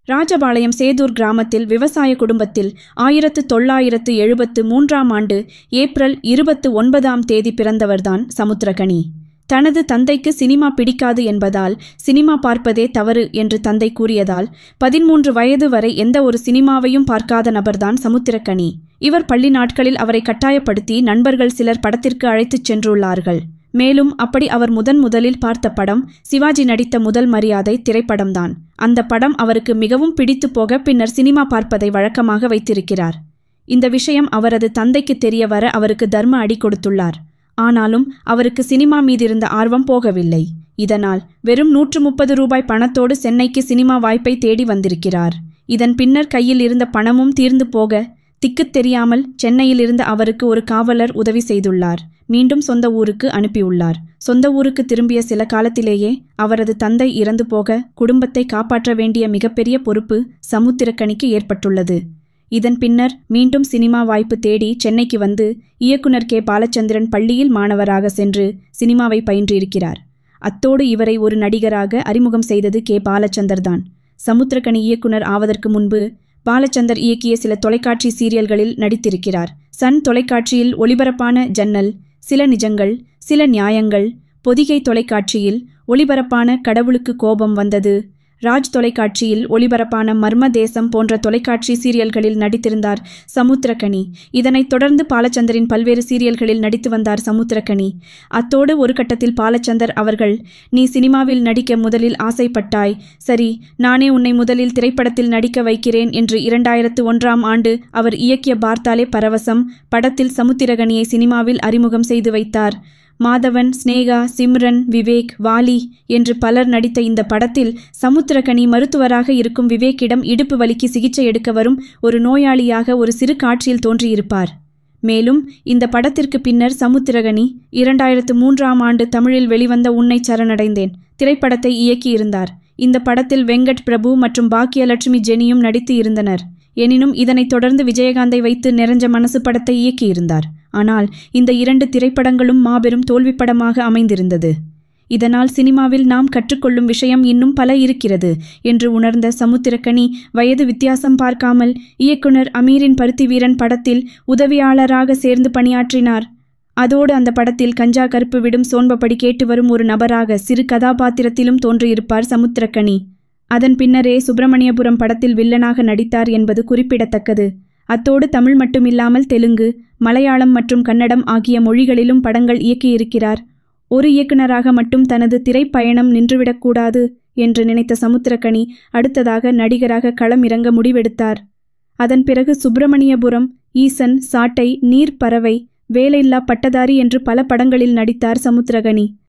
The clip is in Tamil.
ராஜபாளையம் சேதூர் கிராமத்தில் விவசாய குடும்பத்தில் ஆயிரத்து தொள்ளாயிரத்து எழுபத்து மூன்றாம் ஆண்டு ஏப்ரல் இருபத்து ஒன்பதாம் தேதி பிறந்தவர்தான் சமுத்திரகனி தனது தந்தைக்கு சினிமா பிடிக்காது என்பதால் சினிமா பார்ப்பதே தவறு என்று தந்தை கூறியதால் பதிமூன்று வயது வரை எந்த ஒரு சினிமாவையும் பார்க்காத நபர்தான் சமுத்திரக்கனி இவர் பள்ளி நாட்களில் அவரை கட்டாயப்படுத்தி நண்பர்கள் சிலர் படத்திற்கு அழைத்துச் சென்றுள்ளார்கள் மேலும் அப்படி அவர் முதன் முதலில் பார்த்த படம் சிவாஜி நடித்த முதல் மரியாதை திரைப்படம்தான் அந்த படம் அவருக்கு மிகவும் பிடித்து போக பின்னர் சினிமா பார்ப்பதை வழக்கமாக வைத்திருக்கிறார் இந்த விஷயம் அவரது தந்தைக்கு தெரிய வர அவருக்கு தர்ம அடி கொடுத்துள்ளார் ஆனாலும் அவருக்கு சினிமா மீதிருந்த ஆர்வம் போகவில்லை இதனால் வெறும் நூற்று முப்பது ரூபாய் பணத்தோடு சென்னைக்கு சினிமா வாய்ப்பை தேடி வந்திருக்கிறார் இதன் பின்னர் கையில் இருந்த பணமும் தீர்ந்து போக திக்குத் தெரியாமல் சென்னையில் இருந்த அவருக்கு ஒரு காவலர் உதவி செய்துள்ளார் மீண்டும் சொந்த ஊருக்கு அனுப்பியுள்ளார் சொந்த ஊருக்கு திரும்பிய சில காலத்திலேயே அவரது தந்தை இறந்து போக குடும்பத்தை காப்பாற்ற வேண்டிய மிகப்பெரிய பொறுப்பு சமுத்திரக்கனிக்கு ஏற்பட்டுள்ளது இதன் பின்னர் மீண்டும் சினிமா வாய்ப்பு தேடி சென்னைக்கு வந்து இயக்குனர் கே பாலச்சந்திரன் பள்ளியில் மாணவராக சென்று சினிமாவை பயின்றிருக்கிறார் அத்தோடு இவரை ஒரு நடிகராக அறிமுகம் செய்தது கே பாலச்சந்தர் தான் சமுத்திரக்கனி இயக்குனர் ஆவதற்கு முன்பு பாலச்சந்தர் இயக்கிய சில தொலைக்காட்சி சீரியல்களில் நடித்திருக்கிறார் சன் தொலைக்காட்சியில் ஒளிபரப்பான ஜன்னல் சில நிஜங்கள் சில நியாயங்கள் பொதிகை தொலைக்காட்சியில் ஒளிபரப்பான கடவுளுக்கு கோபம் வந்தது ராஜ் தொலைக்காட்சியில் ஒளிபரப்பான மர்ம தேசம் போன்ற தொலைக்காட்சி சீரியல்களில் நடித்திருந்தார் சமுத்திரக்கனி இதனைத் தொடர்ந்து பாலச்சந்தரின் பல்வேறு சீரியல்களில் நடித்து வந்தார் சமுத்திரக்கனி அத்தோடு ஒரு கட்டத்தில் பாலச்சந்தர் அவர்கள் நீ சினிமாவில் நடிக்க முதலில் ஆசைப்பட்டாய் சரி நானே உன்னை முதலில் திரைப்படத்தில் நடிக்க வைக்கிறேன் என்று இரண்டாயிரத்து ஒன்றாம் ஆண்டு அவர் இயக்கிய பார்த்தாலே பரவசம் படத்தில் சமுத்திரகனியை சினிமாவில் அறிமுகம் செய்து வைத்தார் மாதவன் ஸ்னேகா சிம்ரன் விவேக் வாலி என்று பலர் நடித்த இந்த படத்தில் சமுத்திரகனி மருத்துவராக இருக்கும் விவேக்கிடம் இடுப்பு வலிக்கு சிகிச்சை எடுக்க வரும் ஒரு நோயாளியாக ஒரு சிறு காட்சியில் தோன்றியிருப்பார் மேலும் இந்த படத்திற்கு பின்னர் சமுத்திரகனி இரண்டாயிரத்து மூன்றாம் ஆண்டு தமிழில் வெளிவந்த உன்னை சரணடைந்தேன் திரைப்படத்தை இயக்கியிருந்தார் இந்த படத்தில் வெங்கட் பிரபு மற்றும் பாக்கியலட்சுமி ஜெனியும் நடித்து இருந்தனர் எனினும் இதனைத் தொடர்ந்து விஜயகாந்தை வைத்து நிறைஞ்ச மனசு படத்தை இயக்கியிருந்தார் ஆனால் இந்த இரண்டு திரைப்படங்களும் மாபெரும் தோல்வி படமாக அமைந்திருந்தது இதனால் சினிமாவில் நாம் கற்றுக்கொள்ளும் விஷயம் இன்னும் பல இருக்கிறது என்று உணர்ந்த சமுத்திரக்கனி வயது வித்தியாசம் பார்க்காமல் இயக்குனர் அமீரின் பருத்தி வீரன் படத்தில் உதவியாளராக சேர்ந்து பணியாற்றினார் அதோடு அந்த படத்தில் கஞ்சா கருப்பு விடும் சோன்பப்படி கேட்டு வரும் ஒரு நபராக சிறு கதாபாத்திரத்திலும் தோன்றியிருப்பார் சமுத்திரக்கனி அதன் பின்னரே சுப்பிரமணியபுரம் படத்தில் வில்லனாக நடித்தார் என்பது குறிப்பிடத்தக்கது அத்தோடு தமிழ் மட்டுமில்லாமல் தெலுங்கு மலையாளம் மற்றும் கன்னடம் ஆகிய மொழிகளிலும் படங்கள் இயக்கியிருக்கிறார் ஒரு இயக்குனராக மட்டும் தனது திரைப்பயணம் நின்றுவிடக்கூடாது என்று நினைத்த சமுத்திரக்கனி அடுத்ததாக நடிகராக களம் இறங்க முடிவெடுத்தார் அதன் பிறகு சுப்பிரமணியபுரம் ஈசன் சாட்டை நீர் பறவை வேலையில்லா பட்டதாரி என்று பல படங்களில் நடித்தார் சமுத்திரகனி